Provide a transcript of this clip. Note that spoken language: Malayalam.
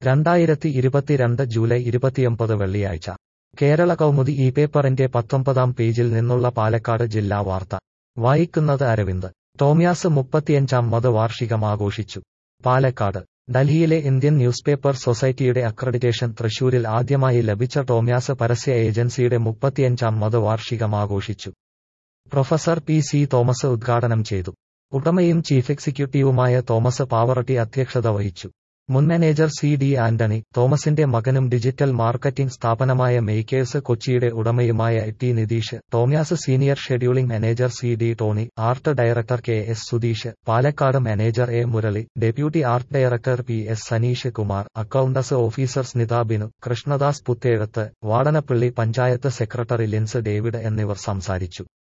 രണ്ടായിരത്തി ഇരുപത്തിരണ്ട് ജൂലൈ ഇരുപത്തിയൊമ്പത് വെള്ളിയാഴ്ച കേരള കൗമുദി ഈ പേപ്പറിന്റെ പത്തൊമ്പതാം പേജിൽ നിന്നുള്ള പാലക്കാട് ജില്ലാ വാർത്ത വായിക്കുന്നത് അരവിന്ദ് ടോമിയാസ് മുപ്പത്തിയഞ്ചാം മത വാർഷികം ആഘോഷിച്ചു പാലക്കാട് ഡൽഹിയിലെ ഇന്ത്യൻ ന്യൂസ് പേപ്പർ സൊസൈറ്റിയുടെ അക്രഡിറ്റേഷൻ തൃശൂരിൽ ആദ്യമായി ലഭിച്ച ടോമിയാസ് പരസ്യ ഏജൻസിയുടെ മുപ്പത്തിയഞ്ചാം മത വാർഷികം ആഘോഷിച്ചു പ്രൊഫസർ പി സി തോമസ് ഉദ്ഘാടനം ചെയ്തു ഉടമയും ചീഫ് എക്സിക്യൂട്ടീവുമായ തോമസ് പാവറട്ടി അധ്യക്ഷത വഹിച്ചു മുൻ മാനേജർ സി ഡി ആന്റണി തോമസിന്റെ മകനും ഡിജിറ്റൽ മാർക്കറ്റിംഗ് സ്ഥാപനമായ മേക്കേഴ്സ് കൊച്ചിയുടെ ഉടമയുമായ T Nitheesh Tomiyas senior scheduling manager C D Tony art director K S Sudheesh Palakkad manager A Murali deputy art director P S Saneesh Kumar accountants officer Snitha Binu Krishnadas Puthezhath Vadanappally panchayat secretary Lins David എന്നിവർ സംസാരിച്ചു